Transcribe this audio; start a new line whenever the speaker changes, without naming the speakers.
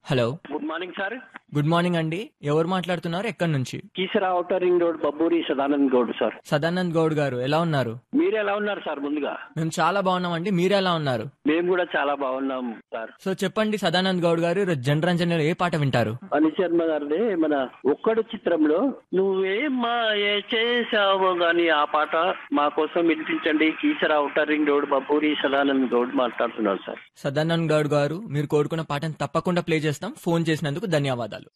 hello
good morning sir
good morning అండి ఎవరు మాట్లాడుతున్నారు ఎక్కడి నుంచి
Keesara outer ring road Babburi Sadanand Goud sir
Sadanand Goud గారు ఎలా ఉన్నారు
మీరు ఎలా ఉన్నారు సార్ ముందుగా
మేము చాలా బాగున్నామండి మీరు ఎలా ఉన్నారు
మేము కూడా చాలా బాగున్నాం సార్
సో చెప్పండి సదానంద్ గౌడ్ గారు ఈరోజు జనరంజన్లో ఏ పాట వింటారు
అని శర్మ గారిది మన ఒక్కడు చిత్రంలో నువ్వేం మాయ చేశావో గాని ఆ పాట మా కోసం వినిపించండి Keesara outer ring road Babburi Sadanand Goud మాట్లాడుతున్నాను సార్
సదానంద్ గౌడ్ గారు మీరు కోరుకున్న పాటను తప్పకుండా ప్లే చేస్తాం ఫోన్ చేసినందుకు ధన్యవాదాలు